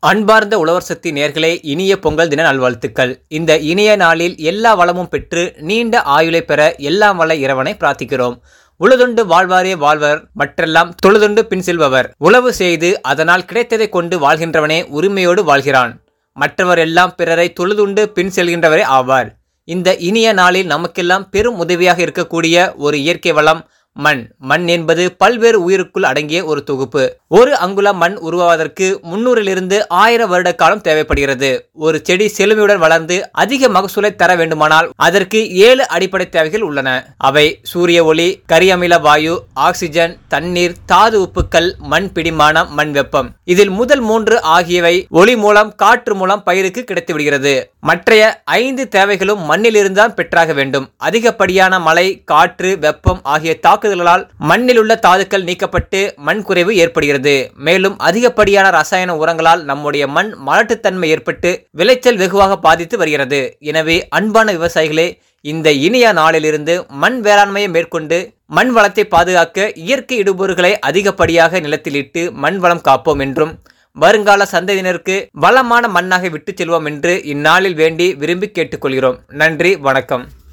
அன்பார்ந்த உழவர் சக்தி நேர்களே இனிய பொங்கல் தின நல்வாழ்த்துக்கள் இந்த இனிய நாளில் எல்லா வளமும் பெற்று நீண்ட ஆயுளை பெற எல்லாம் வல்ல இறைவனை பிரார்த்திக்கிறோம் உழுதுண்டு வாழ்வாரே வாழ்வர் மற்றெல்லாம் தொழுதுண்டு பின் செல்பவர் உழவு செய்து அதனால் கிடைத்ததை கொண்டு வாழ்கின்றவனே உரிமையோடு வாழ்கிறான் மற்றவர் எல்லாம் பிறரை தொழுதுண்டு பின் செல்கின்றவரே ஆவார் இந்த இனிய நாளில் நமக்கெல்லாம் பெரும் உதவியாக இருக்கக்கூடிய ஒரு இயற்கை வளம் மண் மண் என்பது பல்வேறு உயிருக்குள் அடங்கிய ஒரு தொகுப்பு ஒரு அங்குலம் மண் உருவாவதற்கு முன்னூறிலிருந்து ஆயிரம் வருட காலம் தேவைப்படுகிறது ஒரு செடி செழுமையுடன் வளர்ந்து அதிக மகசூலை தர வேண்டுமானால் அதற்கு ஏழு அடிப்படை தேவைகள் உள்ளன அவை சூரிய ஒளி கரியமில வாயு ஆக்சிஜன் தண்ணீர் தாது உப்புக்கள் மண் பிடிமானம் மண் வெப்பம் இதில் முதல் மூன்று ஆகியவை ஒளி மூலம் காற்று மூலம் பயிருக்கு கிடைத்து விடுகிறது மற்றைய ஐந்து தேவைகளும் மண்ணில் இருந்தால் பெற்றாக வேண்டும் அதிகப்படியான மழை காற்று வெப்பம் ஆகிய தாக்குதல்களால் மண்ணில் உள்ள தாதுக்கள் நீக்கப்பட்டு மண் குறைவு ஏற்படுகிறது மேலும் அதிகப்படியான ரசாயன உரங்களால் நம்முடைய மண் மலட்டுத்தன்மை ஏற்பட்டு விளைச்சல் வெகுவாக பாதித்து வருகிறது எனவே அன்பான விவசாயிகளே இந்த இனிய நாளிலிருந்து மண் வேளாண்மையை மேற்கொண்டு மண் வளத்தை பாதுகாக்க இயற்கை இடுபொருள்களை அதிகப்படியாக நிலத்தில் இட்டு மண் வளம் காப்போம் என்றும் வருங்கால சந்ததியினருக்கு வளமான மண்ணாக விட்டுச் செல்வோம் என்று இந்நாளில் வேண்டி விரும்பி கேட்டுக்கொள்கிறோம் நன்றி வணக்கம்